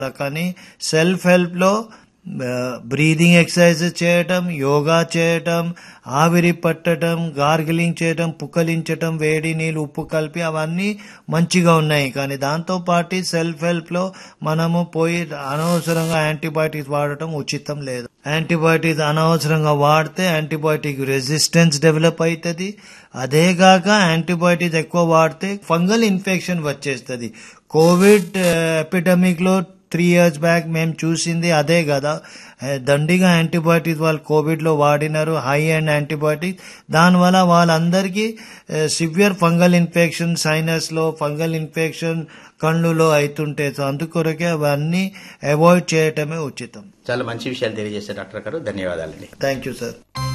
కానీ self హెల్ప్లో breathing exercise చేయటం యోగా చేయటం ఆవిరి పట్టడం గార్గిలింగ్ చేయటం పుక్కలించటం వేడి నీళ్ళు ఉప్పు కలిపి అవన్నీ మంచిగా ఉన్నాయి కానీ దాంతో పాటు సెల్ఫ్ హెల్ప్ లో మనము పోయి అనవసరంగా యాంటీబయాటిక్స్ వాడటం ఉచితం లేదు యాంటీబయాటిక్స్ అనవసరంగా వాడితే యాంటీబయాటిక్ రెసిస్టెన్స్ డెవలప్ అవుతుంది అదే కాక యాంటీబయాటిక్స్ ఎక్కువ వాడితే ఫంగల్ ఇన్ఫెక్షన్ వచ్చేస్తుంది కోవిడ్ ఎపిడమిక్ లో త్రీ ఇయర్స్ బ్యాక్ మేము చూసింది అదే కదా దండిగా యాంటీబయాటిక్స్ వాళ్ళు కోవిడ్ లో వాడినారు హై అండ్ యాంటీబయాటిక్స్ దానివల్ల వాళ్ళందరికీ సివియర్ ఫంగల్ ఇన్ఫెక్షన్ సైనస్ లో ఫంగల్ ఇన్ఫెక్షన్ కళ్ళులో అవుతుంటే సో అందుకొరకే అవన్నీ అవాయిడ్ చేయటమే ఉచితం చాలా మంచి విషయాలు తెలియజేశారు డాక్టర్ గారు ధన్యవాదాలండి థ్యాంక్ యూ సార్